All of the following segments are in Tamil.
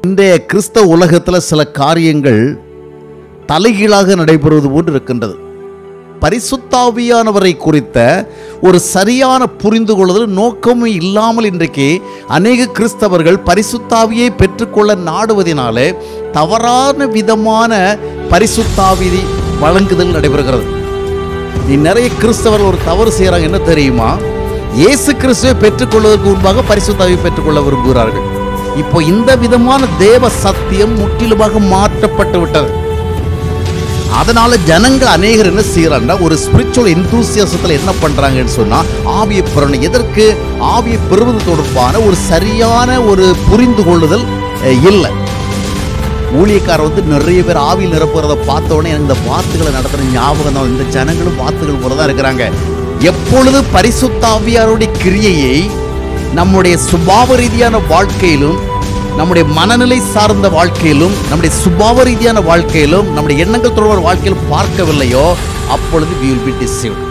இன்றைய கிறிஸ்தவ உலகத்தில் சில காரியங்கள் தலைகீழாக நடைபெறுவது போன்று இருக்கின்றது பரிசுத்தாவியானவரை குறித்த ஒரு சரியான புரிந்து கொள்ளுதல் நோக்கமும் இல்லாமல் இன்றைக்கு அநேக கிறிஸ்தவர்கள் பரிசுத்தாவியை பெற்றுக்கொள்ள நாடுவதினாலே தவறான விதமான பரிசுத்தாவி வழங்குதல் நடைபெறுகிறது நீ நிறைய கிறிஸ்தவர்கள் ஒரு தவறு செய்கிறாங்க என்ன தெரியுமா இயேசு கிறிஸ்துவை பெற்றுக்கொள்வதற்கு முன்பாக பரிசுத்தாவை பெற்றுக்கொள்ள விரும்புகிறார்கள் இப்போ இந்த விதமான தேவ சத்தியம் முற்றிலுமாக மாற்றப்பட்டு விட்டது அதனால ஜனங்கள் அநேகர் என்ன செய்யறாங்கன்னா ஒரு ஸ்பிரிச்சுவல் இன்தூசியசத்தில் என்ன பண்றாங்கன்னு சொன்னா ஆவியை பெறணும் எதற்கு ஆவியை பெறுவது தொடர்பான ஒரு சரியான ஒரு புரிந்து கொள்ளுதல் அஹ், இல்லை ஊழியக்காரர் வந்து நிறைய பேர் ஆவியில் நிரப்புறத பார்த்த உடனே எனக்கு இந்த வாத்துகளை நடத்துற ஞாபகம் தான் இந்த ஜனங்களும் வாத்துகள் போல தான் இருக்கிறாங்க எப்பொழுது பரிசுத்தாவியாருடைய கிரியையை நம்முடைய சுபாவ ரீதியான வாழ்க்கையிலும் நம்முடைய மனநிலை சார்ந்த வாழ்க்கையிலும் நம்முடைய சுபாவ ரீதியான வாழ்க்கையிலும் நம்முடைய எண்ணங்கள் தொடர்பான வாழ்க்கையிலும் பார்க்கவில்லையோ அப்பொழுது we will be deceived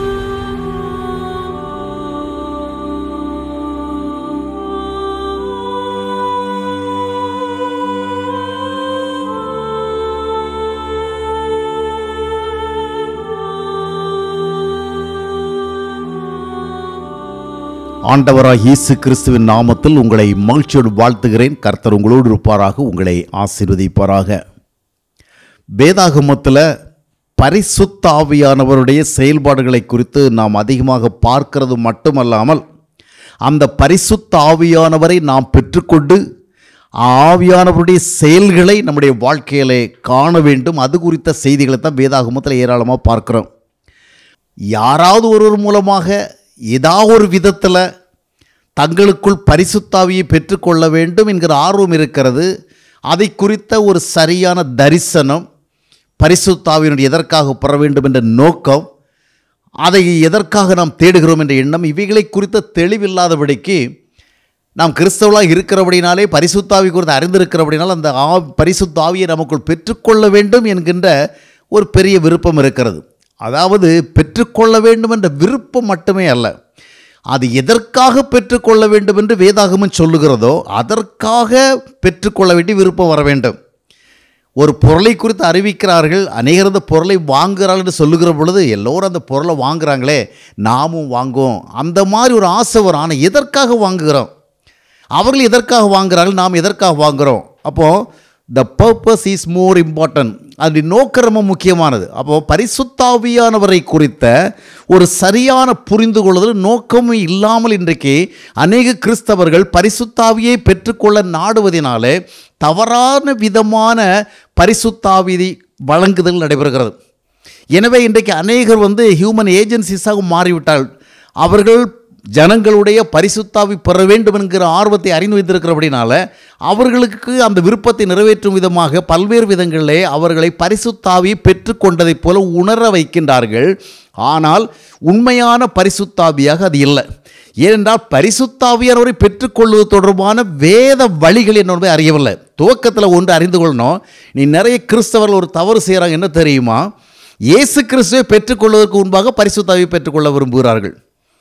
ஆண்டவராக இயேசு கிறிஸ்துவின் நாமத்தில் உங்களை மகிழ்ச்சியோடு வாழ்த்துகிறேன் கர்த்தர் உங்களோடு இருப்பாராக உங்களை ஆசீர்வதிப்பாராக வேதாகமத்தில் பரிசுத்த ஆவியானவருடைய செயல்பாடுகளை குறித்து நாம் அதிகமாக பார்க்கிறது மட்டுமல்லாமல் அந்த பரிசுத்த ஆவியானவரை நாம் பெற்றுக்கொண்டு ஆவியானவருடைய செயல்களை நம்முடைய வாழ்க்கையிலே காண வேண்டும் அது குறித்த செய்திகளை தான் வேதாகமத்தில் ஏராளமாக பார்க்கிறோம் யாராவது ஒருவர் மூலமாக ஏதாவது ஒரு விதத்தில் தங்களுக்குள் பரிசுத்தாவியை பெற்றுக்கொள்ள வேண்டும் என்கிற ஆர்வம் இருக்கிறது அதை குறித்த ஒரு சரியான தரிசனம் பரிசுத்தாவினுடைய எதற்காக பெற வேண்டும் என்ற நோக்கம் அதை எதற்காக நாம் தேடுகிறோம் என்ற எண்ணம் இவைகளை குறித்த தெளிவில்லாதபடிக்கு நாம் கிறிஸ்தவர்களாக இருக்கிறபடினாலே பரிசுத்தாவி குறித்து அறிந்திருக்கிறபடினால் அந்த ஆ பரிசுத்தாவியை நமக்குள் பெற்றுக்கொள்ள வேண்டும் என்கின்ற ஒரு பெரிய விருப்பம் இருக்கிறது அதாவது பெற்றுக்கொள்ள வேண்டும் என்ற விருப்பம் மட்டுமே அல்ல அது எதற்காக பெற்றுக்கொள்ள வேண்டும் என்று வேதாகமம் சொல்லுகிறதோ அதற்காக பெற்றுக்கொள்ள வேண்டிய விருப்பம் வர வேண்டும் ஒரு பொருளை குறித்து அறிவிக்கிறார்கள் அநேகர் அந்த பொருளை வாங்குகிறார்கள் என்று சொல்லுகிற பொழுது எல்லோரும் அந்த பொருளை வாங்குறாங்களே நாமும் வாங்குவோம் அந்த மாதிரி ஒரு ஆசை வரும் ஆனால் எதற்காக வாங்குகிறோம் அவர்கள் எதற்காக வாங்குகிறார்கள் நாம் எதற்காக வாங்குகிறோம் அப்போது the purpose is more important அது நோக்கம் ரொம்ப முக்கியமானது அப்போது பரிசுத்தாவியானவரை குறித்த ஒரு சரியான புரிந்து கொள்ளுதல் நோக்கமும் இல்லாமல் இன்றைக்கு அநேக கிறிஸ்தவர்கள் பரிசுத்தாவியை பெற்றுக்கொள்ள நாடுவதினாலே தவறான விதமான பரிசுத்தாவி வழங்குதல் நடைபெறுகிறது எனவே இன்றைக்கு அநேகர் வந்து ஹியூமன் ஏஜென்சிஸாக மாறிவிட்டால் அவர்கள் ஜனங்களுடைய பரிசுத்தாவி பெற வேண்டும் என்கிற ஆர்வத்தை அறிந்து வைத்திருக்கிறபடினால அவர்களுக்கு அந்த விருப்பத்தை நிறைவேற்றும் விதமாக பல்வேறு விதங்களிலே அவர்களை பரிசுத்தாவி பெற்றுக்கொண்டதைப் போல உணர வைக்கின்றார்கள் ஆனால் உண்மையான பரிசுத்தாவியாக அது இல்லை ஏனென்றால் பரிசுத்தாவியானவரை பெற்றுக்கொள்வது தொடர்பான வேத வழிகள் என்னோட அறியவில்லை துவக்கத்தில் ஒன்று அறிந்து கொள்ளணும் நீ நிறைய கிறிஸ்தவர்கள் ஒரு தவறு செய்கிறாங்க என்ன தெரியுமா இயேசு கிறிஸ்துவை பெற்றுக்கொள்வதற்கு முன்பாக பரிசுத்தாவியை பெற்றுக்கொள்ள விரும்புகிறார்கள்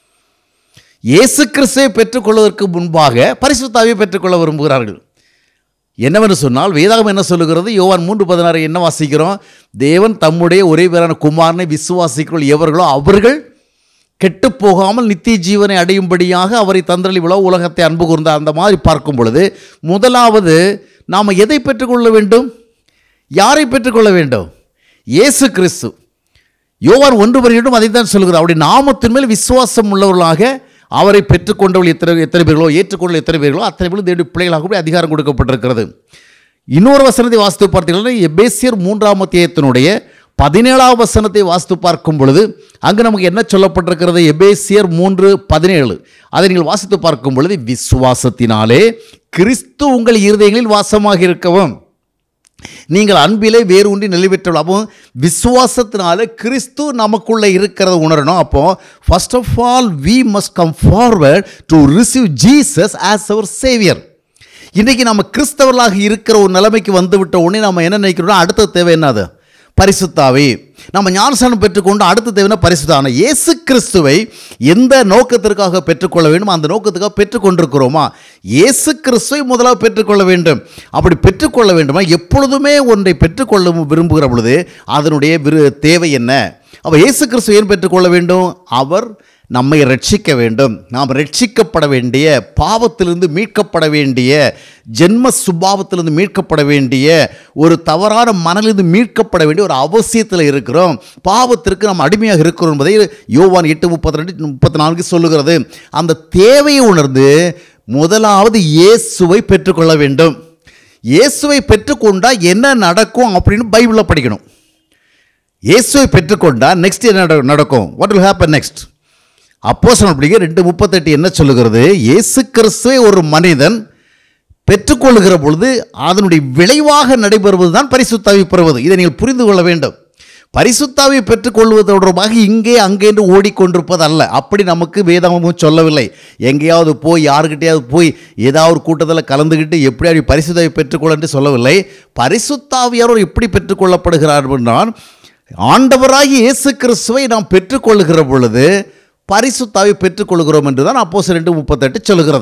இயேசு கிறிஸ்துவை பெற்றுக்கொள்வதற்கு முன்பாக பரிசுத்தாவியை பெற்றுக்கொள்ள விரும்புகிறார்கள் என்னவென்று சொன்னால் வேதாகம் என்ன சொல்லுகிறது யோவான் மூன்று பதினாறு என்ன வாசிக்கிறோம் தேவன் தம்முடைய ஒரே பேரான குமாரனை விசுவாசிக்கிறோம் எவர்களோ அவர்கள் கெட்டுப் போகாமல் நித்திய ஜீவனை அடையும்படியாக அவரை தந்திரளி விழா உலகத்தை அன்பு கூர்ந்தார் அந்த மாதிரி பார்க்கும் பொழுது முதலாவது நாம் எதை பெற்றுக்கொள்ள வேண்டும் யாரை பெற்றுக்கொள்ள வேண்டும் இயேசு கிறிஸ்து யோவான் ஒன்று வரையிடும் அதை தான் சொல்கிறார் அவருடைய நாமத்தின் மேல் விசுவாசம் உள்ளவர்களாக அவரை பெற்றுக்கொண்டவர்கள் எத்தனை எத்தனை பேர்களோ ஏற்றுக்கொண்ட எத்தனை பேர்களோ அத்தனை பேரும் தேடி பிள்ளைகளாக கூட அதிகாரம் கொடுக்கப்பட்டிருக்கிறது இன்னொரு வசனத்தை வாசித்து பார்த்தீங்கன்னா எபேசியர் மூன்றாம் அத்தியாயத்தினுடைய பதினேழாம் வசனத்தை வாசித்து பார்க்கும் பொழுது அங்கு நமக்கு என்ன சொல்லப்பட்டிருக்கிறது எபேசியர் மூன்று பதினேழு அதை நீங்கள் வாசித்து பார்க்கும் பொழுது விசுவாசத்தினாலே கிறிஸ்து உங்கள் இருதயங்களில் வாசமாக இருக்கவும் நீங்கள் அன்பிலே வேறு ஒன்றி நிலைபெற்றவள் அப்போ விசுவாசத்தினால கிறிஸ்து நமக்குள்ளே இருக்கிறத உணரணும் அப்போ first of all we must come forward to receive Jesus as our saviour இன்றைக்கி நம்ம கிறிஸ்தவர்களாக இருக்கிற ஒரு நிலைமைக்கு வந்து விட்ட உடனே நம்ம என்ன நினைக்கிறோம்னா அடுத்த தேவை என்னது பரிசுத்தாவி நம்ம ஞானஸ்நானம் பெற்றுக்கொண்டு அடுத்த தேவையான பரிசுத்தான இயேசு கிறிஸ்துவை எந்த நோக்கத்திற்காக பெற்றுக்கொள்ள வேண்டும் அந்த நோக்கத்துக்காக பெற்றுக்கொண்டிருக்கிறோமா இயேசு கிறிஸ்துவை முதலாக பெற்றுக்கொள்ள வேண்டும் அப்படி பெற்றுக்கொள்ள வேண்டுமா எப்பொழுதுமே ஒன்றை பெற்றுக்கொள்ள விரும்புகிற பொழுது அதனுடைய விரு தேவை என்ன அப்போ இயேசு கிறிஸ்து ஏன் பெற்றுக்கொள்ள வேண்டும் அவர் நம்மை ரட்சிக்க வேண்டும் நாம் ரட்சிக்கப்பட வேண்டிய பாவத்திலிருந்து மீட்கப்பட வேண்டிய ஜென்ம சுபாவத்திலிருந்து மீட்கப்பட வேண்டிய ஒரு தவறான மனதிலிருந்து மீட்கப்பட வேண்டிய ஒரு அவசியத்தில் இருக்கிறோம் பாவத்திற்கு நாம் அடிமையாக இருக்கிறோம் என்பதை யோவான் எட்டு முப்பத்தி ரெண்டு முப்பத்தி நான்கு சொல்லுகிறது அந்த தேவையை உணர்ந்து முதலாவது இயேசுவை பெற்றுக்கொள்ள வேண்டும் இயேசுவை பெற்றுக்கொண்டால் என்ன நடக்கும் அப்படின்னு பைபிளில் படிக்கணும் இயேசுவை பெற்றுக்கொண்டா நெக்ஸ்ட் என்ன நட- நடக்கும் வாட் will happen நெக்ஸ்ட் அப்போ அப்படிங்க ரெண்டு முப்பத்தெட்டு என்ன சொல்லுகிறது இயேசு கிறிஸ்துவை ஒரு மனிதன் பெற்றுக்கொள்ளுகிற பொழுது அதனுடைய விளைவாக நடைபெறுவது தான் பரிசுத்தாவி பெறுவது இதை நீங்கள் புரிந்து கொள்ள வேண்டும் பரிசுத்தாவி பெற்றுக்கொள்வது தொடர்பாக இங்கே அங்கே என்று ஓடிக்கொண்டிருப்பது அல்ல அப்படி நமக்கு வேதமும் சொல்லவில்லை எங்கேயாவது போய் யாருக்கிட்டையாவது போய் ஏதாவது ஒரு கூட்டத்தில் கலந்துக்கிட்டு எப்படியாவது பரிசுத்தாவி பெற்றுக்கொள்ள என்று சொல்லவில்லை பரிசுத்தாவியார் எப்படி பெற்றுக்கொள்ளப்படுகிறார் என்றால் ஆண்டவராகி இயேசு கிறிஸ்துவை நாம் பெற்றுக்கொள்ளுகிற பொழுது பரிசுத்தாவை பெற்றுக்கொள்கிறோம் என்று தான் அப்போ ரெண்டு முப்பத்தெட்டு சொல்லுகிறது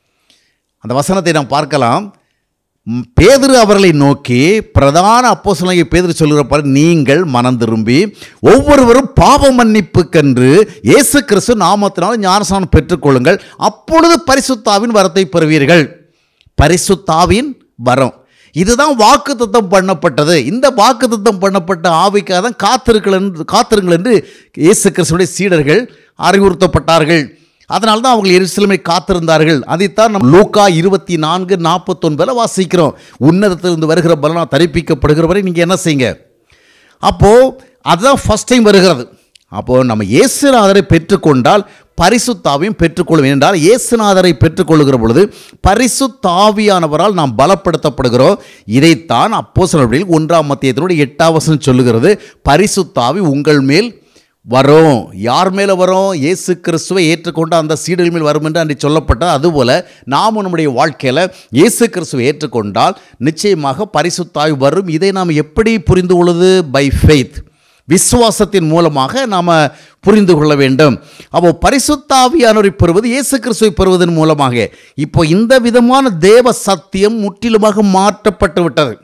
அந்த வசனத்தை நாம் பார்க்கலாம் ம், பேதுரு அவர்களை நோக்கி பிரதான அப்போஸ்தலனாகிய பேதுரு சொல்லுகிற பாரு நீங்கள் மனம் திரும்பி ஒவ்வொருவரும் பாவ மன்னிப்புக்கென்று இயேசு கிறிஸ்து நாமத்தினால் ஞானஸ்நானம் பெற்றுக்கொள்ளுங்கள் அப்பொழுது பரிசுத்தாவின் வரத்தை பெறுவீர்கள் பரிசுத்தாவின் வரம் இதுதான் வாக்குத்தத்தம் பண்ணப்பட்டது இந்த வாக்குத்தத்தம் பண்ணப்பட்ட ஆவிக்காக தான் காத்திருங்கள் என்று காத்திருங்கள் என்று இயேசு கிறிஸ்துடைய சீடர்கள் அறிவுறுத்தப்பட்டார்கள் அதனால தான் அவங்க எருசலேமை காத்திருந்தார்கள் அதைத்தான் நம்ம லூக்கா இருபத்தி நான்கு நாற்பத்தொன்பதில் வாசிக்கிறோம் உன்னதத்திலிருந்து வருகிற பலனா தரிப்பிக்கப்படுகிற வரை நீங்கள் என்ன செய்யுங்க அப்போது அதுதான் ஃபஸ்ட் டைம் வருகிறது அப்போது நம்ம இயேசுநாதரை பெற்றுக்கொண்டால் பரிசுத்தாவையும் பெற்றுக்கொள்ளும் என்றால் இயேசுநாதரை பெற்றுக்கொள்ளுகிற பொழுது பரிசுத்தாவியானவரால் நாம் பலப்படுத்தப்படுகிறோம் இதைத்தான் அப்போ ஒன்றாம் மத்தியத்தினுடைய எட்டாம் வசனம் சொல்லுகிறது பரிசுத்தாவி உங்கள் மேல் வரும் யார் மேலே வரும் இயேசு கிறிஸ்துவை ஏற்றுக்கொண்டு அந்த சீடர்கள் மேல் வரும் என்று அன்றைக்கு சொல்லப்பட்டது அதுபோல் நாம் நம்முடைய வாழ்க்கையில் இயேசு கிறிஸ்துவை ஏற்றுக்கொண்டால் நிச்சயமாக பரிசுத்தாய் வரும் இதை நாம் எப்படி புரிந்து கொள்வது பை ஃபெய்த் விசுவாசத்தின் மூலமாக நாம் புரிந்து கொள்ள வேண்டும் அப்போ பரிசுத்தாவியானவரை பெறுவது இயேசு கிறிஸ்துவை பெறுவதன் மூலமாக இப்போ இந்த விதமான தேவ சத்தியம் முற்றிலுமாக மாற்றப்பட்டு விட்டது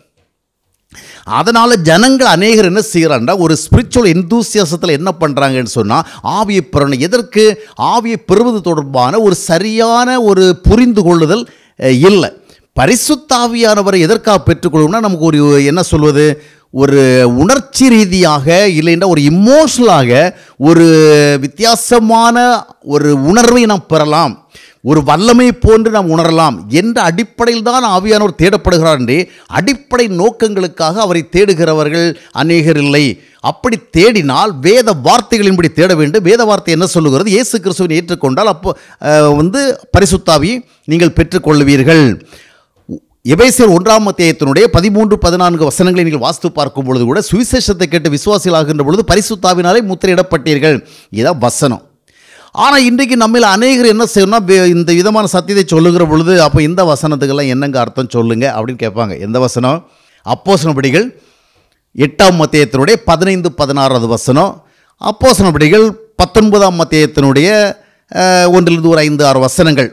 அதனால் ஜனங்கள் அநேகர் என்ன செய்கிறாண்டா ஒரு ஸ்பிரிச்சுவல் எந்தூசியாசத்தில் என்ன பண்ணுறாங்கன்னு சொன்னால் ஆவியை பெறணும் எதற்கு ஆவியை பெறுவது தொடர்பான ஒரு சரியான ஒரு புரிந்து கொள்ளுதல் அஹ், இல்லை பரிசுத்தாவியானவரை எதற்காக பெற்றுக்கொள்ளணும்னா நமக்கு ஒரு என்ன சொல்வது ஒரு உணர்ச்சி ரீதியாக இல்லைன்னா ஒரு இமோஷனலாக ஒரு வித்தியாசமான ஒரு உணர்வை நாம் பெறலாம் ஒரு வல்லமை போன்று நாம் உணரலாம் என்ற அடிப்படையில் தான் ஆவியானவர் தேடப்படுகிறார் என்றே அடிப்படை நோக்கங்களுக்காக அவரை தேடுகிறவர்கள் அநேகர் இல்லை அப்படி தேடினால் வேத வார்த்தைகளின்படி தேட வேண்டும் வேத வார்த்தை என்ன சொல்லுகிறது இயேசு கிறிஸ்துவை ஏற்றுக்கொண்டால் அப்போ அஹ், வந்து பரிசுத்தாவி நீங்கள் பெற்றுக்கொள்வீர்கள் எபேசியர் ஒன்றாம் அத்தியாயத்தினுடைய பதிமூன்று பதினான்கு வசனங்களை நீங்கள் வாஸ்து பார்க்கும் பொழுது கூட சுவிசேஷத்தை கேட்டு விசுவாசிகளாகின்ற பொழுது பரிசுத்தாவினாலே முத்திரையிடப்பட்டீர்கள் இதான் வசனம் ஆனால் இன்றைக்கு நம்மில் அநேகர் என்ன செய்யணும்னா வே- இந்த விதமான சத்தியத்தை சொல்லுகிற பொழுது அப்போ இந்த வசனத்துக்கெல்லாம் என்னங்க அர்த்தம் சொல்லுங்க அப்படின்னு கேட்பாங்க எந்த வசனம் அப்போசனப்படிகள் எட்டாம் மத்தியத்தினுடைய பதினைந்து பதினாறாவது வசனம் அப்போசனப்படிகள் பத்தொன்பதாம் மத்தியத்தினுடைய அஹ், ஒன்றிலிருந்து ஒரு ஐந்து ஆறு வசனங்கள்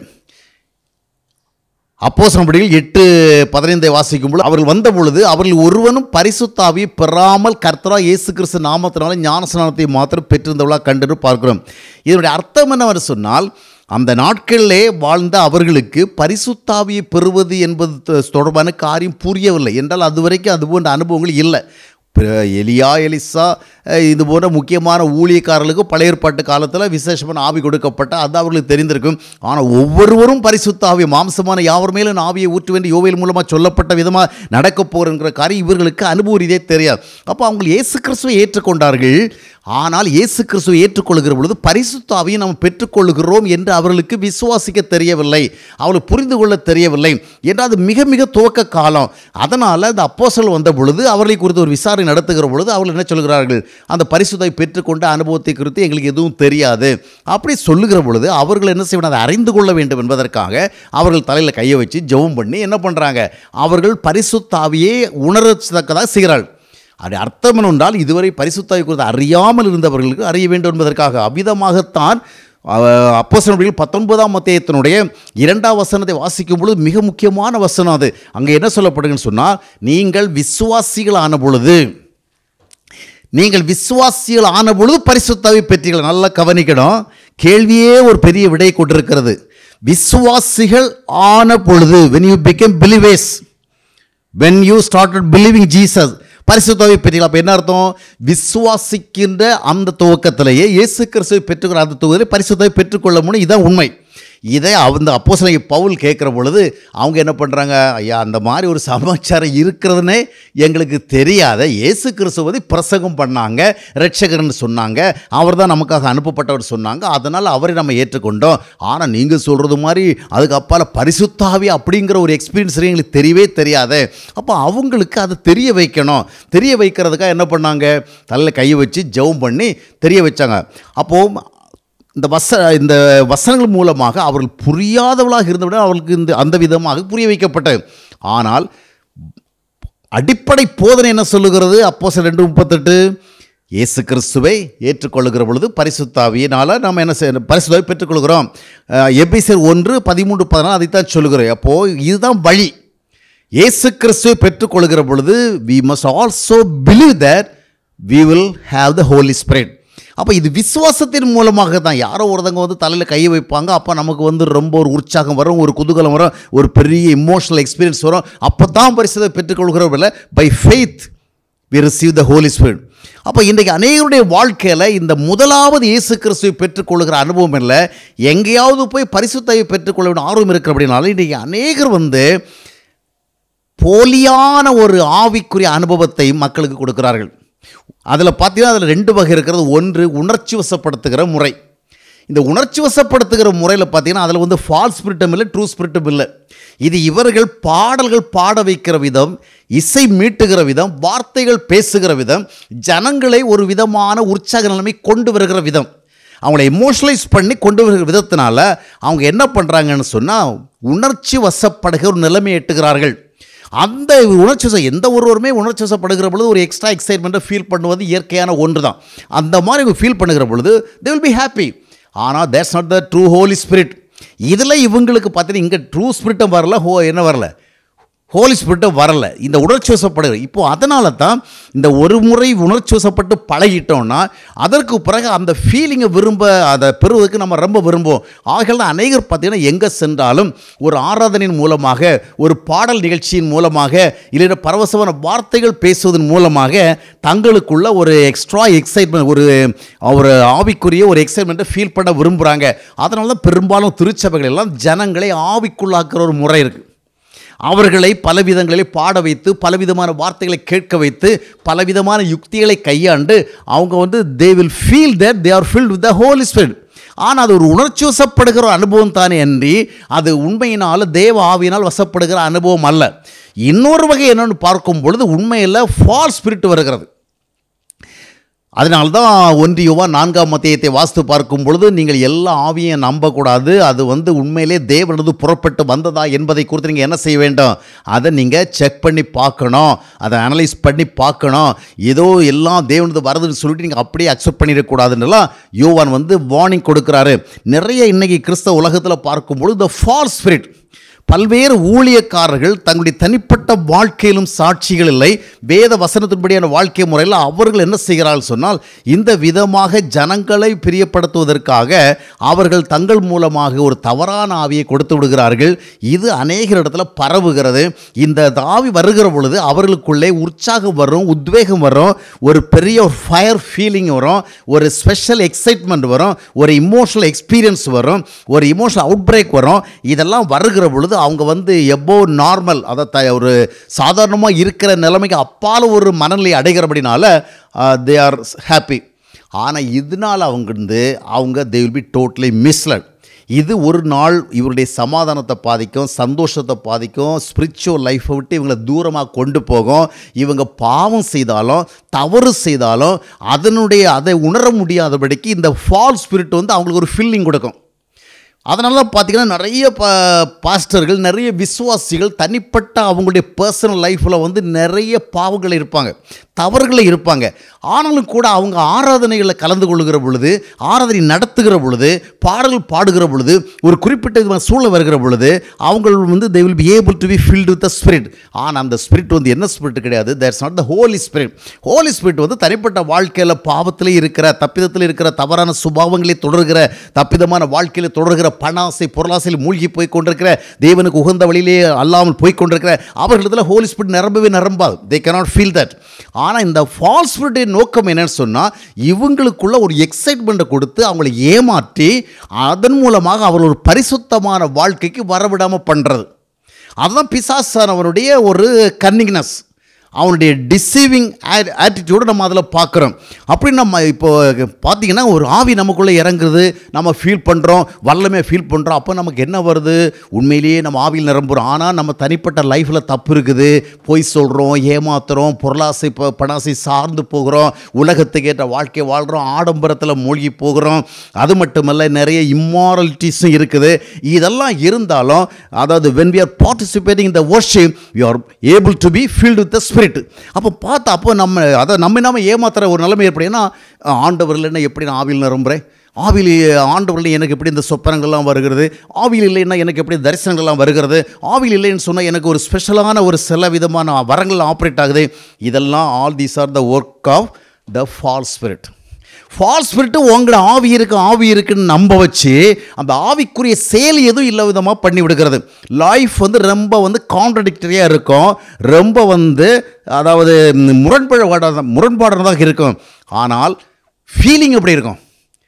அப்போஸ்தலன்படிகள் எட்டு பதினைந்தை வாசிக்கும் பொழுது அவர்கள் வந்த பொழுது அவர்கள் ஒருவனும் பரிசுத்தாவி பெறாமல் கர்த்தரா இயேசு கிறிஸ்து நாமத்தினால ஞானஸ்நானத்தை மாத்திரம் பெற்றிருந்தவளா கண்டு பார்க்கிறோம் இதனுடைய அர்த்தம் என்னவென்று சொன்னால் அந்த நாட்களிலே வாழ்ந்த அவர்களுக்கு பரிசுத்தாவியை பெறுவது என்பது தொ- தொடர்பான காரியம் புரியவில்லை என்றால் அதுவரைக்கும் அது போன்ற அனுபவங்கள் இல்லை பிற- எலியா எலிசா அஹ், இது போன்ற முக்கியமான ஊழியக்காரர்களுக்கு பழைய ஏற்பாட்டு காலத்தில் விசேஷமான ஆவி கொடுக்கப்பட்ட அது அவர்களுக்கு தெரிந்திருக்கும் ஆனால் ஒவ்வொருவரும் பரிசுத்த ஆவி மாம்சமான யாவர் மேலும் நான் ஆவியை ஊற்ற வேண்டிய யோவேல் மூலமாக சொல்லப்பட்ட விதமாக நடக்க போகிறங்கிற காரியம் இவர்களுக்கு அனுபவ ரீதியே தெரியாது அப்போ அவங்க இயேசு கிறிஸ்துவை ஏற்றுக்கொண்டார்கள் ஆனால் இயேசு கிறிஸ்துவை ஏற்றுக்கொள்கிற பொழுது பரிசுத்த ஆவியை நாம் பெற்றுக்கொள்கிறோம் என்று அவர்களுக்கு விசுவாசிக்க தெரியவில்லை அவளுக்கு புரிந்து கொள்ள தெரியவில்லை என்றால் அது மிக மிக துவக்க காலம் அதனால் அந்த அப்போஸ்தலர் வந்த பொழுது அவர்களை குறித்து ஒரு விசாரணை நடத்துகிற பொழுது அவர்கள் என்ன சொல்கிறார்கள் அந்த பரிசுத்தை பெற்றுக்கொண்ட அனுபவத்தை குறித்து எங்களுக்கு எதுவும் தெரியாது அப்படி சொல்லுகிற பொழுது அவர்கள் என்ன செய்யணும் அதை அறிந்து கொள்ள வேண்டும் என்பதற்காக அவர்கள் தலையில் கையை வச்சு ஜெபம் பண்ணி என்ன பண்ணுறாங்க அவர்கள் பரிசுத்தாவியே உணரத்தக்கதாக செய்கிறார்கள் அது அர்த்தம் என்னென்றால் இதுவரை பரிசுத்தாவி குறித்து அறியாமல் இருந்தவர்களுக்கு அறிய வேண்டும் என்பதற்காக அவ்விதமாகத்தான் அப்போசனடிகள் பத்தொன்பதாம் அத்தியாயத்தினுடைய இரண்டாம் வசனத்தை வாசிக்கும் பொழுது மிக முக்கியமான வசனம் அது அங்கே என்ன சொல்லப்படுதுன்னு சொன்னால் நீங்கள் விசுவாசிகள் ஆன பொழுது நீங்கள் விசுவாசிகள் ஆன பொழுது பரிசுத்தாவை பெற்றீர்கள் நல்லா கவனிக்கணும் கேள்வியே ஒரு பெரிய விடை கொண்டிருக்கிறது விசுவாசிகள் ஆன பொழுது when you became believers when you started believing jesus பரிசுத்தாவை பெற்றீர்கள் அப்போ என்ன அர்த்தம் விசுவாசிக்கின்ற அந்த துவக்கத்திலேயே இயேசு கிறிஸ்துவை பெற்றுக்கிற அந்த துவக்கத்தில் பரிசுத்தாவை பெற்றுக்கொள்ள முடியும் இதுதான் உண்மை இதை அந்த அப்போ பவுல் கேட்குற பொழுது அவங்க என்ன பண்ணுறாங்க ஐயா அந்த மாதிரி ஒரு சமாச்சாரம் இருக்கிறதுனே எங்களுக்கு தெரியாத இயேசு கிறிஸ்துவதை பிரசங்கம் பண்ணாங்க ரட்சகர்னு சொன்னாங்க அவர் தான் நமக்காக அனுப்பப்பட்டவர் சொன்னாங்க அதனால் அவரை நம்ம ஏற்றுக்கொண்டோம் ஆனால் நீங்கள் சொல்கிறது மாதிரி அதுக்கு அப்பால் பரிசுத்தாவி அப்படிங்கிற ஒரு எக்ஸ்பீரியன்ஸ் எங்களுக்கு தெரியவே தெரியாத அப்போ அவங்களுக்கு அதை தெரிய வைக்கணும் தெரிய வைக்கிறதுக்காக என்ன பண்ணாங்க தலையில் கையை வச்சு ஜெபம் பண்ணி தெரிய வச்சாங்க அப்போது இந்த வச இந்த வசனங்கள் மூலமாக அவர்கள் புரியாதவளாக இருந்தவுடன் அவர்களுக்கு இந்த அந்த விதமாக புரிய வைக்கப்பட்டது ஆனால் அடிப்படை போதனை என்ன சொல்லுகிறது அப்போ சில ரெண்டு முப்பத்தெட்டு இயேசு கிறிஸ்துவை ஏற்றுக்கொள்ளுகிற பொழுது பரிசுத்தாவியினால் நம்ம என்ன செய்ய பரிசுத்தாவை பெற்றுக்கொள்கிறோம் எபிசர் ஒன்று பதிமூன்று பதினாலு அதைத்தான் சொல்லுகிறோம் அப்போது இதுதான் வழி இயேசு கிறிஸ்துவை பெற்றுக்கொள்கிற பொழுது we must also believe that we will have the holy spirit அப்போ இது விசுவாசத்தின் மூலமாக தான் யாரோ ஒருத்தவங்க வந்து தலையில் கையை வைப்பாங்க அப்போ நமக்கு வந்து ரொம்ப ஒரு உற்சாகம் வரும் ஒரு குதூகலம் வரும் ஒரு பெரிய இமோஷனல் எக்ஸ்பீரியன்ஸ் வரும் அப்போ தான் பரிசுத்தை பெற்றுக்கொள்கிறவர்கள் by faith we receive the holy spirit அப்போ இன்றைக்கு அநேகருடைய வாழ்க்கையில் இந்த முதலாவது இயேசு கிறிஸ்துவை பெற்றுக்கொள்கிற அனுபவம் இல்லை எங்கேயாவது போய் பரிசுத்தையை பெற்றுக்கொள்ள வேண்டும் ஆர்வம் இருக்கிற அப்படின்னாலும் இன்றைக்கி அநேகர் வந்து போலியான ஒரு ஆவிக்குரிய அனுபவத்தை மக்களுக்கு கொடுக்கிறார்கள் அதில் பார்த்தீங்கன்னா அதில் ரெண்டு வகை இருக்கிறது ஒன்று உணர்ச்சி வசப்படுத்துகிற முறை இந்த உணர்ச்சி வசப்படுத்துகிற முறையில் பார்த்தீங்கன்னா அதில் வந்து ஃபால்ஸ் ஸ்பிரிட்டும் இல்லை ட்ரூ ஸ்பிரிட்டும் இல்லை இது இவர்கள் பாடல்கள் பாட வைக்கிற விதம் இசை மீட்டுகிற விதம் வார்த்தைகள் பேசுகிற விதம் ஜனங்களை ஒரு விதமான உற்சாக நிலைமை கொண்டு வருகிற விதம் அவங்கள எமோஷனலைஸ் பண்ணி கொண்டு வருகிற விதத்தினால அவங்க என்ன பண்ணுறாங்கன்னு சொன்னால் உணர்ச்சி வசப்படுகிற ஒரு நிலைமை எட்டுகிறார்கள் அந்த உணர்ச்சி வசம் எந்த ஒருவருமே உணர்ச்சி வசப்படுகிற பொழுது ஒரு எக்ஸ்ட்ரா எக்ஸைட்மெண்ட்டை ஃபீல் பண்ணுவது இயற்கையான ஒன்று தான் அந்த மாதிரி இவங்க ஃபீல் பண்ணுகிற பொழுது தே வில் பி ஹாப்பி ஆனால் that's not the true holy spirit இதில் இவங்களுக்கு பார்த்தீங்கன்னா இங்கே ட்ரூ ஸ்பிரிட்டும் வரல ஹோ என்ன வரல ஹோலி ஸ்பிரிட்டும் வரல இந்த உணர்ச்சி வசப்படுகிற இப்போது அதனால தான் இந்த ஒரு முறை உணர்ச்சி வசப்பட்டு பழகிட்டோம்னா அதற்கு பிறகு அந்த ஃபீலிங்கை விரும்ப அதை பெறுவதற்கு நம்ம ரொம்ப விரும்புவோம் ஆகல அநேகர் பார்த்தீங்கன்னா எங்கே சென்றாலும் ஒரு ஆராதனையின் மூலமாக ஒரு பாடல் நிகழ்ச்சியின் மூலமாக இல்லைன்னா பரவசமான வார்த்தைகள் பேசுவதன் மூலமாக தங்களுக்குள்ள ஒரு எக்ஸ்ட்ரா எக்ஸைட்மெண்ட் ஒரு ஒரு ஆவிக்குரிய ஒரு எக்ஸைட்மெண்ட்டை ஃபீல் பண்ண விரும்புகிறாங்க அதனால தான் பெரும்பாலும் திருச்சபைகள் எல்லாம் ஜனங்களை ஆவிக்குள்ளாக்குற ஒரு முறை இருக்குது அவர்களை பலவிதங்களில் பாட வைத்து பலவிதமான வார்த்தைகளை கேட்க வைத்து பலவிதமான யுக்திகளை கையாண்டு அவங்க வந்து they will feel that they are filled with the holy spirit ஆனால் அது ஒரு உணர்ச்சி வசப்படுகிற அனுபவம் தானே அன்றி அது உண்மையினால் தேவ ஆவியினால் வசப்படுகிற அனுபவம் அல்ல இன்னொரு வகை என்னென்னு பார்க்கும் பொழுது உண்மையில் ஃபால் ஸ்பிரிட் வருகிறது அதனால்தான் ஒன்றியவா நான்காம் மத்தியத்தை வாஸ்து பார்க்கும் பொழுது நீங்கள் எல்லா ஆவியும் நம்பக்கூடாது அது வந்து உண்மையிலே தேவனது புறப்பட்டு வந்ததா என்பதை குறித்து நீங்கள் என்ன செய்ய வேண்டும் அதை நீங்கள் செக் பண்ணி பார்க்கணும் அதை அனலைஸ் பண்ணி பார்க்கணும் ஏதோ எல்லாம் தேவனது வருதுன்னு சொல்லிட்டு நீங்கள் அப்படியே அக்செப்ட் பண்ணிடக்கூடாதுன்னெல்லாம் யோவான் வந்து வார்னிங் கொடுக்குறாரு நிறைய இன்னைக்கு கிறிஸ்தவ உலகத்தில் பார்க்கும்பொழுது த ஃபால் ஸ்பிரிட் பல்வேறு ஊழியக்காரர்கள் தங்களுடைய தனிப்பட்ட வாழ்க்கையிலும் சாட்சிகள் இல்லை வேத வசனத்தின்படியான வாழ்க்கை முறையில் அவர்கள் என்ன செய்கிறார்கள் சொன்னால் இந்த விதமாக ஜனங்களை பிரியப்படுத்துவதற்காக அவர்கள் தங்கள் மூலமாக ஒரு தவறான ஆவியை கொடுத்து விடுகிறார்கள் இது அநேக இடத்துல பரவுகிறது இந்த ஆவி வருகிற பொழுது அவர்களுக்குள்ளே உற்சாகம் வரும் உத்வேகம் வரும் ஒரு பெரிய ஒரு ஃபயர் ஃபீலிங் வரும் ஒரு ஸ்பெஷல் எக்ஸைட்மெண்ட் வரும் ஒரு இமோஷனல் எக்ஸ்பீரியன்ஸ் வரும் ஒரு இமோஷனல் அவுட் பிரேக் வரும் இதெல்லாம் வருகிற பொழுது அவங்க வந்து எபோ நார்மல் அதை த ஒரு சாதாரணமாக இருக்கிற நிலைமைக்கு அப்பால் ஒரு மனநிலை அடைகிறபடினால தே ஆர் ஹாப்பி ஆனால் இதனால் அவங்க வந்து அவங்க they will be totally misled இது ஒரு நாள் இவருடைய சமாதானத்தை பாதிக்கும் சந்தோஷத்தை பாதிக்கும் ஸ்பிரிச்சுவல் லைஃப்பை விட்டு இவங்களை தூரமாக கொண்டு போகும் இவங்க பாவம் செய்தாலும் தவறு செய்தாலும் அதனுடைய அதை உணர முடியாதபடிக்கு இந்த ஃபால் ஸ்பிரிட் வந்து அவங்களுக்கு ஒரு ஃபீலிங் கொடுக்கும் அதனால தான் பார்த்தீங்கன்னா நிறைய ப பாஸ்டர்கள் நிறைய விசுவாசிகள் தனிப்பட்ட அவங்களுடைய பர்சனல் லைஃப்பில் வந்து நிறைய பாவங்கள் இருப்பாங்க தவறுகளை இருப்பாங்க ஆனாலும் கூட அவங்க ஆராதனைகளில் கலந்து கொள்கிற பொழுது ஆராதனை நடத்துகிற பொழுது பாடல்கள் பாடுகிற பொழுது ஒரு குறிப்பிட்ட விதமான சூழ்நிலை வருகிற பொழுது அவங்க வந்து they will be able to be filled with the spirit ஆனால் அந்த ஸ்பிரிட் வந்து என்ன ஸ்பிரிட் கிடையாது that's not the holy spirit holy spirit வந்து தனிப்பட்ட வாழ்க்கையில் பாவத்தில் இருக்கிற தப்பிதத்தில் இருக்கிற தவறான சுபாவங்களை தொடர்கிற தப்பிதமான வாழ்க்கையில் தொடர்கிற பணாசை பொருளாசையில் மூழ்கி போய் கொண்டிருக்கிற தேவனுக்கு உகந்த வழியிலே அல்லாமல் போய் கொண்டிருக்கிற அவர்களிடத்தில் ஹோலி ஸ்பிரிட் நிரம்பவே நிரம்பாது தே cannot ஃபீல் தட் ஆனால் இந்த ஃபால்ஸ் ஸ்பிரிட்டின் நோக்கம் என்னன்னு சொன்னால் இவங்களுக்குள்ள ஒரு எக்ஸைட்மெண்ட்டை கொடுத்து அவங்களை ஏமாற்றி அதன் மூலமாக அவர் ஒரு பரிசுத்தமான வாழ்க்கைக்கு வரவிடாமல் பண்ணுறது அதுதான் பிசாசானவனுடைய ஒரு கன்னிங்னஸ் அவனுடைய டிசீவிங் ஆட்டிடியூடு நம்ம அதில் பார்க்குறோம் அப்படி நம்ம இப்போ பார்த்தீங்கன்னா ஒரு ஆவி நமக்குள்ளே இறங்குறது நம்ம ஃபீல் பண்ணுறோம் வல்லமே ஃபீல் பண்ணுறோம் அப்போ நமக்கு என்ன வருது உண்மையிலேயே நம்ம ஆவியில் நிரம்புகிறோம் ஆனால் நம்ம தனிப்பட்ட லைஃப்பில் தப்பு இருக்குது பொய் சொல்கிறோம் ஏமாத்துறோம் பொருளாசை ப பணாசை சார்ந்து போகிறோம் உலகத்துக்கு ஏற்ற வாழ்க்கை வாழ்கிறோம் ஆடம்பரத்தில் மூழ்கி போகிறோம் அது மட்டுமல்ல நிறைய இம்மாரலிட்டிஸும் இருக்குது இதெல்லாம் இருந்தாலும் அதாவது when we are participating in the worship you are able to be filled with the spirit அப்போ பார்த்தா அப்போ நம்ம அதை நம்ம நாம ஏமாத்துற ஒரு நிலைமை ஏற்படும் ஏன்னா ஆண்டவர் இல்லைன்னா எப்படி நான் ஆவியில் நிரம்புறேன் ஆவியில் ஆண்டவரில் எனக்கு எப்படி இந்த சொப்பனங்கள்லாம் வருகிறது ஆவியில் இல்லைன்னா எனக்கு எப்படி தரிசனங்கள்லாம் வருகிறது ஆவியில் இல்லைன்னு சொன்னால் எனக்கு ஒரு ஸ்பெஷலான ஒரு சில விதமான வரங்கள் ஆப்ரேட் ஆகுது இதெல்லாம் all these are the work of the false spirit false spirit உங்களோட ஆவி இருக்கு ஆவி இருக்குன்னு நம்ப வச்சு அந்த ஆவிக்குரிய செயல் எதுவும் இல்லை விதமாக பண்ணி விடுகிறது லைஃப் வந்து ரொம்ப வந்து கான்ட்ரடிக்டரியாக இருக்கும் ரொம்ப வந்து அதாவது முரண்பாடு முரண்பாடுறதாக இருக்கும் ஆனால் ஃபீலிங் எப்படி இருக்கும்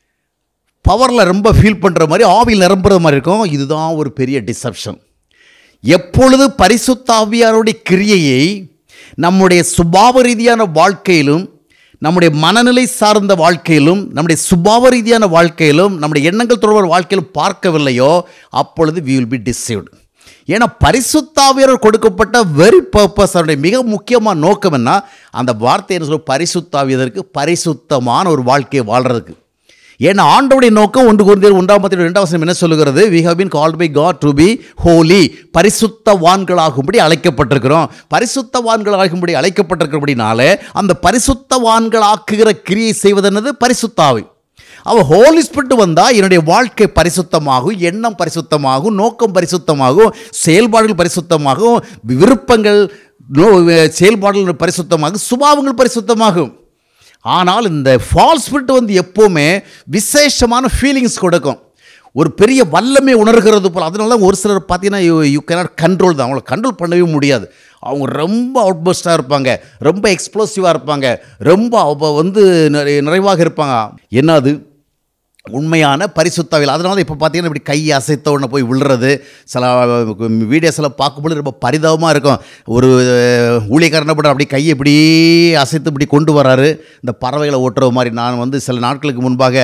பவரில் ரொம்ப ஃபீல் பண்ணுற மாதிரி ஆவியில் நிரம்புறது மாதிரி இருக்கும் இதுதான் ஒரு பெரிய டிசப்ஷன் எப்பொழுது பரிசுத்தாவியாருடைய கிரியையை நம்முடைய சுபாவ ரீதியான வாழ்க்கையிலும் நம்முடைய மனநிலை சார்ந்த வாழ்க்கையிலும் நம்முடைய சுபாவ ரீதியான வாழ்க்கையிலும் நம்முடைய எண்ணங்கள் தொடர்பான வாழ்க்கையிலும் பார்க்கவில்லையோ அப்பொழுது வி வில் பி டிசீவ்டு ஏன்னா பரிசுத்தாவியர் கொடுக்கப்பட்ட வெரி பர்பஸ் அவருடைய மிக முக்கியமான நோக்கம் என்ன அந்த வார்த்தை என்ன சொல்ல பரிசுத்தாவியதற்கு பரிசுத்தமான ஒரு வாழ்க்கையை வாழ்கிறதுக்கு ஏன்னா ஆண்டவுடைய நோக்கம் ஒன்று குருந்தியர் ஒன்றாம் பத்தி ரெண்டாம் வசனம் என்ன சொல்லுகிறது we have been called by God to be holy பரிசுத்தவான்களாகும்படி அழைக்கப்பட்டிருக்கிறோம் பரிசுத்தவான்களாகும்படி அழைக்கப்பட்டிருக்கிறபடினாலே அந்த பரிசுத்தவான்களாக்குகிற கிரியை செய்வது என்னது பரிசுத்தாவை அவ ஹோலி ஸ்பிரிட் வந்தால் என்னுடைய வாழ்க்கை பரிசுத்தமாகும் எண்ணம் பரிசுத்தமாகும் நோக்கம் பரிசுத்தமாகும் செயல்பாடுகள் பரிசுத்தமாகும் விருப்பங்கள் நோ செயல்பாடுகள் பரிசுத்தமாகும் சுபாவங்கள் பரிசுத்தமாகும் ஆனால் இந்த ஃபால்ஸ் ஸ்பிரிட் வந்து எப்போவுமே விசேஷமான ஃபீலிங்ஸ் கொடுக்கும் ஒரு பெரிய வல்லமை உணர்கிறது போல் அதனால தான் ஒரு சிலர் பார்த்தீங்கன்னா யூ யூ கேனாட் கண்ட்ரோல் தான் அவங்கள கண்ட்ரோல் பண்ணவே முடியாது அவங்க ரொம்ப அவுட்பஸ்டாக இருப்பாங்க ரொம்ப எக்ஸ்ப்ளோசிவாக இருப்பாங்க ரொம்ப அவ வந்து நிறை- நிறைவாக இருப்பாங்க என்னது உண்மையான பரிசுத்தாவில் அதனால தான் இப்போ பார்த்தீங்கன்னா இப்படி கை அசைத்த உடனே போய் விழுறது சில வீடியோஸ் எல்லாம் பார்க்கும்போது ரொம்ப பரிதாபமாக இருக்கும் ஒரு ஊழியக்காரனை பண்ண அப்படி கையை இப்படி அசைத்து இப்படி கொண்டு வராரு இந்த பறவைகளை ஓட்டுற மாதிரி நான் வந்து சில நாட்களுக்கு முன்பாக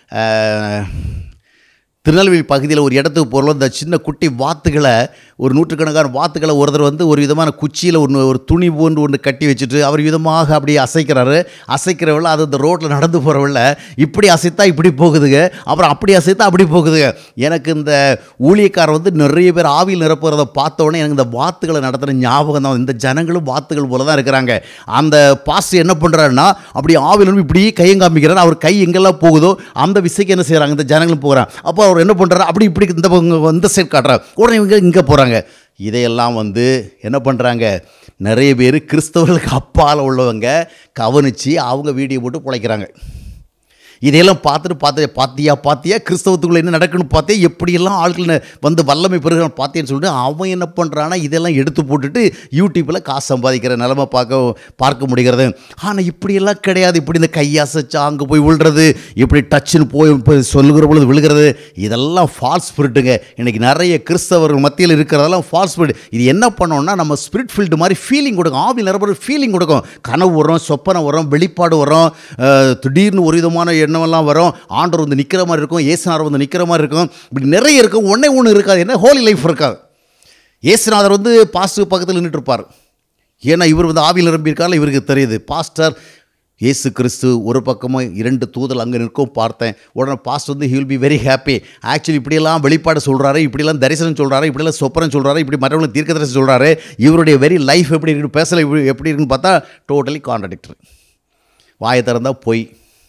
அஹ், திருநெல்வேலி பகுதியில் ஒரு இடத்துக்கு போகிறோம் இந்த சின்ன குட்டி வாத்துகளை ஒரு நூற்றுக்கணக்கான வாத்துக்களை ஒருத்தர் வந்து ஒரு விதமான குச்சியில் ஒன்று ஒரு துணி போன்று ஒன்று கட்டி வச்சுட்டு அவர் விதமாக அப்படியே அசைக்கிறாரு அசைக்கிறவள்ள அது இந்த ரோட்டில் நடந்து போகிறவள்ள இப்படி அசைத்தா இப்படி போகுதுங்க அப்புறம் அப்படி அசைத்தா அப்படி போகுதுங்க எனக்கு இந்த ஊழியக்காரர் வந்து நிறைய பேர் ஆவியில் நிரப்புறத பார்த்த உடனே எனக்கு இந்த வாத்துக்களை நடத்துகிற ஞாபகம் தான் இந்த ஜனங்களும் வாத்துகள் போல தான் இருக்கிறாங்க அந்த பாஸ்டர் என்ன பண்ணுறாருன்னா அப்படி ஆவியில் நிரம்பி இப்படி கையும் காமிக்கிறார் அவர் கை எங்கெல்லாம் போகுதோ அந்த விசைக்கு என்ன செய்கிறாங்க இந்த ஜனங்களும் போகிறாங்க அப்போ அவர் என்ன பண்ணுறாரு அப்படி இப்படி இந்த பக்கம் இந்த சைட் காட்டுறாரு உடனே இவங்க இங்கே போகிறாங்க இதையெல்லாம் வந்து என்ன பண்ணுறாங்க நிறைய பேர் கிறிஸ்தவர்களுக்கு அப்பால் உள்ளவங்க கவனித்து அவங்க வீடியோ போட்டு பிழைக்கிறாங்க இதையெல்லாம் பார்த்துட்டு பார்த்து பாத்தியா பாத்தியா கிறிஸ்தவத்துக்குள்ள என்ன நடக்குன்னு பார்த்தே எப்படியெல்லாம் ஆட்கள் ந- வந்து வல்லமை பெறுகிறான் பார்த்தேன்னு சொல்லிட்டு அவன் என்ன பண்ணுறான்னா இதெல்லாம் எடுத்து போட்டுட்டு யூடியூப்பில் காசு சம்பாதிக்கிற நிலமை பார்க்க பார்க்க முடிகிறது ஆனால் இப்படியெல்லாம் கிடையாது இப்படி இந்த கையாசச்சா அங்கே போய் விழுறது இப்படி டச்சுன்னு போய் போய் சொல்லுகிற பொழுது விழுகிறது இதெல்லாம் ஃபால்ஸ் ஸ்பிரிட்டுங்க இன்னைக்கு நிறைய கிறிஸ்தவர்கள் மத்தியில் இருக்கிறதெல்லாம் ஃபால்ஸ் ஸ்பிரிட் இது என்ன பண்ணோம்னா நம்ம ஸ்பிரிட் ஃபீல்டு மாதிரி ஃபீலிங் கொடுக்கும் ஆவி நிரப்புற ஃபீலிங் கொடுக்கும் கனவு வரும் சொப்பனை வரும் வெளிப்பாடு வரும் அஹ், திடீர்னு ஒரு விதமான எண்ணமெல்லாம் வரும் ஆண்டவர் வந்து நிற்கிற மாதிரி இருக்கும் ஏசுநாதர் வந்து நிற்கிற மாதிரி இருக்கும் இப்படி நிறைய இருக்கும் ஒன்றே ஒன்று இருக்காது என்ன ஹோலி லைஃப் இருக்காது ஏசுநாதர் வந்து பாஸ்டர் பக்கத்தில் நின்றுட்டு இருப்பார் ஏன்னா இவர் வந்து ஆவியில் நிரம்பியிருக்கால இவருக்கு தெரியுது பாஸ்டர் இயேசு கிறிஸ்து ஒரு பக்கமும் இரண்டு தூதல் அங்கே நிற்கும் பார்த்தேன் உடனே பாஸ்ட் வந்து he will be very happy actually இப்படியெல்லாம் வெளிப்பாடு சொல்கிறாரு இப்படியெல்லாம் தரிசனம் சொல்கிறாரு இப்படியெல்லாம் சொப்பனம் சொல்கிறாரு இப்படி மற்றவங்களுக்கு தீர்க்க தரிசனம் சொல்கிறாரு இவருடைய வெரி லைஃப் எப்படி இருக்கு பேசல இப்படி- எப்படி இருக்குன்னு பார்த்தா டோட்டலி கான்ட்ரடிக்டர் வாயை திறந்தால் பொய்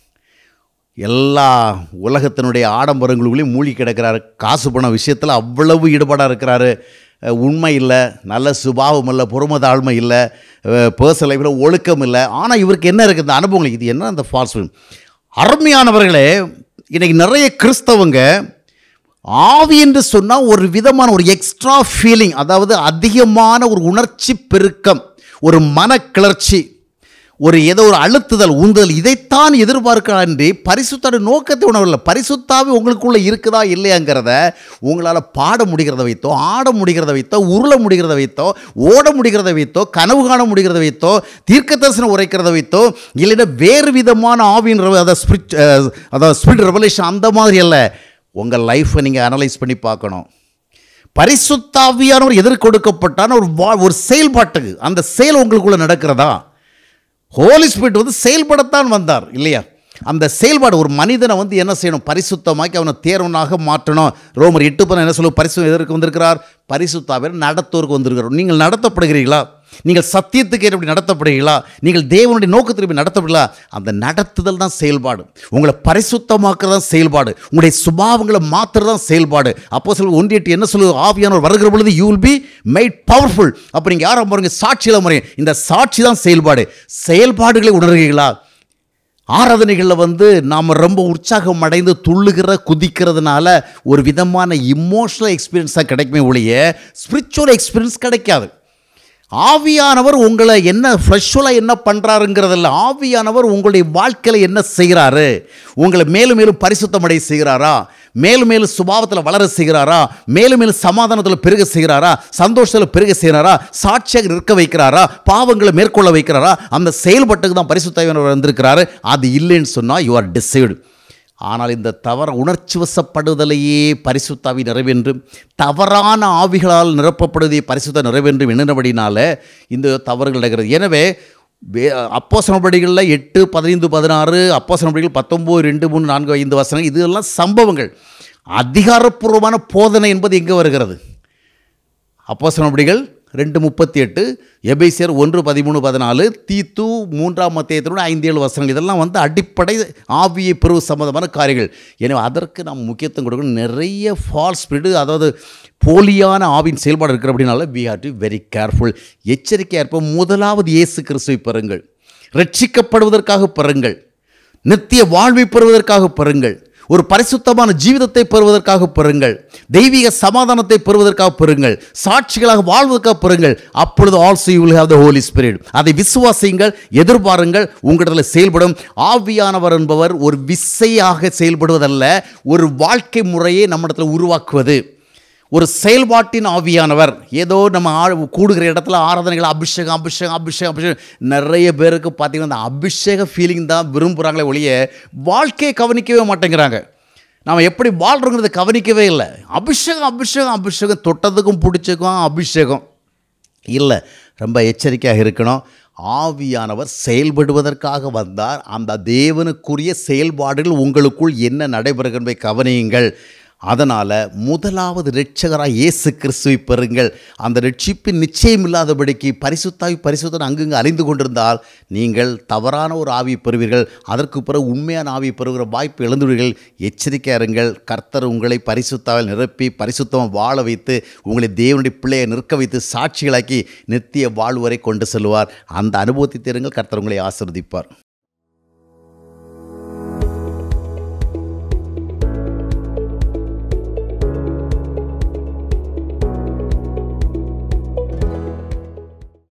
எல்லா உலகத்தினுடைய ஆடம்பரங்களுக்குள்ளேயும் மூழ்கி கிடக்கிறாரு காசு பண விஷயத்தில் அவ்வளவு ஈடுபாடாக இருக்கிறாரு அஹ் உண்மை இல்லை நல்ல சுபாவம் இல்லை பொறுமை தாழ்மை இல்லை பர்சனல் லைஃப்பில் ஒழுக்கம் இல்லை ஆனால் இவருக்கு என்ன இருக்குது இந்த அனுபவங்கள் இது என்ன அந்த ஃபால்ஸ் அருமையானவர்களே இன்னைக்கு நிறைய கிறிஸ்தவங்க ஆவி என்று சொன்னால் ஒரு விதமான ஒரு எக்ஸ்ட்ரா ஃபீலிங் அதாவது அதிகமான ஒரு உணர்ச்சி பெருக்கம் ஒரு மன கிளர்ச்சி ஒரு ஏதோ ஒரு அழுத்துதல் உந்துதல் இதைத்தான் எதிர்பார்க்கிறான்றி பரிசுத்தோட நோக்கத்தை உணரவில்லை பரிசுத்தாவே உங்களுக்குள்ள இருக்குதா இல்லையாங்கிறத உங்களால் பாட முடிகிறத வைத்தோ ஆட முடிகிறத வைத்தோ உருள முடிகிறத வைத்தோ ஓட முடிகிறத வைத்தோ கனவு காண முடிகிறத வைத்தோ தீர்க்க தரிசனம் உரைக்கிறத வைத்தோ இல்லைன்னா வேறு விதமான ஆவின் ரெவ- அதாவது ஸ்பிரிட் அதாவது ஸ்பிரிட் ரெவலேஷன் அந்த மாதிரி அல்ல உங்கள் லைஃப்பை நீங்கள் அனலைஸ் பண்ணி பார்க்கணும் பரிசுத்தாவியானவர் எதிர் கொடுக்கப்பட்டான ஒரு வா ஒரு செயல்பாட்டுக்கு அந்த செயல் உங்களுக்குள்ள நடக்கிறதா ஹோலி ஸ்பிரிட் வந்து செயல்படத்தான் வந்தார் இல்லையா அந்த செயல்பாடு ஒரு மனிதனை வந்து என்ன செய்யணும் பரிசுத்தமாக்கி அவனை தேர்வனாக மாற்றணும் ரோமர் எட்டு பண்ண என்ன சொல்லுவோம் பரிசு எதற்கு வந்திருக்கிறார் பரிசுத்தாவியர் நடத்தோருக்கு வந்திருக்கிறார் நீங்கள் நடத்தப்படுகிறீர்களா நீங்கள் சத்தியத்துக்கு ஏற்படி நடத்தப்படுகிறீர்களா நீங்கள் தேவனுடைய நோக்கத்திற்கு எப்படி நடத்தப்படுகிறீர்களா அந்த நடத்துதல் தான் செயல்பாடு உங்களை பரிசுத்தமாக்குறது தான் செயல்பாடு உங்களுடைய சுபாவங்களை மாற்றுறது தான் செயல்பாடு அப்போ சொல்ல ஒன்றிட்டு என்ன சொல்லு ஆவியானவர் வருகிற பொழுது you will be made powerful அப்போ நீங்கள் யாரும் பாருங்க சாட்சியில் முறை இந்த சாட்சி தான் செயல்பாடு செயல்பாடுகளை உணர்கிறீர்களா ஆராதனைகளில் வந்து நாம் ரொம்ப உற்சாகம் அடைந்து துள்ளுகிற குதிக்கிறதுனால ஒரு விதமான இமோஷனல் எக்ஸ்பீரியன்ஸ் தான் கிடைக்குமே ஒழிய ஸ்பிரிச்சுவல் எக்ஸ்பீரியன்ஸ் கிடைக்காது ஆவியானவர் உங்களை என்ன ஃப்ரெஷ்ஷுவலாக என்ன பண்ணுறாருங்கிறதில்ல ஆவியானவர் உங்களுடைய வாழ்க்கையில் என்ன செய்கிறாரு உங்களை மேலும் மேலும் பரிசுத்தமடைய செய்கிறாரா மேலும் மேலும் சுபாவத்தில் வளர செய்கிறாரா மேலும் மேலும் சமாதானத்தில் பெருக செய்கிறாரா சந்தோஷத்தில் பெருக செய்கிறாரா சாட்சியாக நிற்க வைக்கிறாரா பாவங்களை மேற்கொள்ள வைக்கிறாரா அந்த செயல்பட்டுக்கு தான் பரிசுத்தவர் வந்திருக்கிறாரு அது இல்லைன்னு சொன்னால் யூ ஆர் டிசைடு ஆனால் இந்த தவற உணர்ச்சி வசப்படுதலையே பரிசுத்தாவி நிறைவேன்றும் தவறான ஆவிகளால் நிரப்பப்படுவதை பரிசுத்த நிறைவேன்றும் எண்ணினபடினால இந்த தவறுகள் நடக்கிறது எனவே வே அப்போசனப்படிகளில் எட்டு பதினைந்து பதினாறு அப்போசனப்படிகள் பத்தொம்போது ரெண்டு மூணு நான்கு ஐந்து வசனங்கள் இதெல்லாம் சம்பவங்கள் அதிகாரப்பூர்வமான போதனை என்பது எங்கே வருகிறது அப்போஸ்தலன்படிகள் ரெண்டு முப்பத்தி எட்டு எபேசியர் ஒன்று பதிமூணு பதினாலு தீத்து மூன்றாம் மத்தியத்தினுடைய ஐந்து ஏழு வசனங்கள் இதெல்லாம் வந்து அடிப்படை ஆவியை பெருவு சம்பந்தமான காரியங்கள் எனவே அதற்கு நாம் முக்கியத்துவம் கொடுக்கணும் நிறைய ஃபால்ஸ் ஸ்பிரிட் அதாவது போலியான ஆவின் செயல்பாடு இருக்கிற அப்படின்னால we have to very careful எச்சரிக்கையாக இருப்போம் முதலாவது இயேசு கிறிஸ்துவை பெறுங்கள் ரட்சிக்கப்படுவதற்காக பெறுங்கள் நித்திய வாழ்வை பெறுவதற்காக பெறுங்கள் ஒரு பரிசுத்தமான ஜீவிதத்தை பெறுவதற்காக பெறுங்கள் தெய்வீக சமாதானத்தை பெறுவதற்காக பெறுங்கள் சாட்சிகளாக வாழ்வதற்காக பெறுங்கள் அப்பொழுது also you will have the holy spirit அதை விசுவாசியுங்கள் எதிர்பாருங்கள் உங்களிடத்தில் செயல்படும் ஆவியானவர் என்பவர் ஒரு விசையாக செயல்படுவதல்ல ஒரு வாழ்க்கை முறையை நம்மிடத்தில் உருவாக்குவது ஒரு செயல்பாட்டின் ஆவியானவர் ஏதோ நம்ம ஆ கூடுகிற இடத்துல ஆராதனைகள் அபிஷேகம் அபிஷேகம் அபிஷேகம் அபிஷேகம் நிறைய பேருக்கு பார்த்தீங்கன்னா அந்த அபிஷேக ஃபீலிங் தான் விரும்புகிறாங்களே ஒழிய வாழ்க்கையை கவனிக்கவே மாட்டேங்கிறாங்க நாம் எப்படி வாழ்கிறோங்கிறத கவனிக்கவே இல்லை அபிஷேகம் அபிஷேகம் அபிஷேகம் தொட்டதுக்கும் பிடிச்சதுக்கும் அபிஷேகம் இல்லை ரொம்ப எச்சரிக்கையாக இருக்கணும் ஆவியானவர் செயல்படுவதற்காக வந்தார் அந்த தேவனுக்குரிய செயல்பாடுகள் உங்களுக்குள் என்ன நடைபெறுகின்றதை கவனியுங்கள் அதனால் முதலாவது இரட்சகராக இயேசு கிறிஸ்துவை பெறுங்கள் அந்த ரட்சிப்பின் நிச்சயம் இல்லாதபடிக்கு பரிசுத்தாவி பரிசுத்தன் அங்கங்கு அழிந்து கொண்டிருந்தால் நீங்கள் தவறான ஒரு ஆவியை பெறுவீர்கள் அதற்கு பிறகு உண்மையான ஆவியை பெறுகிற வாய்ப்பு இழந்துவிடுவீர்கள் எச்சரிக்கையாக இருங்கள் கர்த்தர் உங்களை பரிசுத்தாவில் நிரப்பி பரிசுத்தமாக வாழ வைத்து உங்களை தேவனுடைய பிள்ளையை நிற்க வைத்து சாட்சிகளாக்கி நித்திய வாழ்வரை கொண்டு செல்வார் அந்த அனுபவத்தை தேருங்கள் கர்த்தர் உங்களை ஆசிர்வதிப்பார்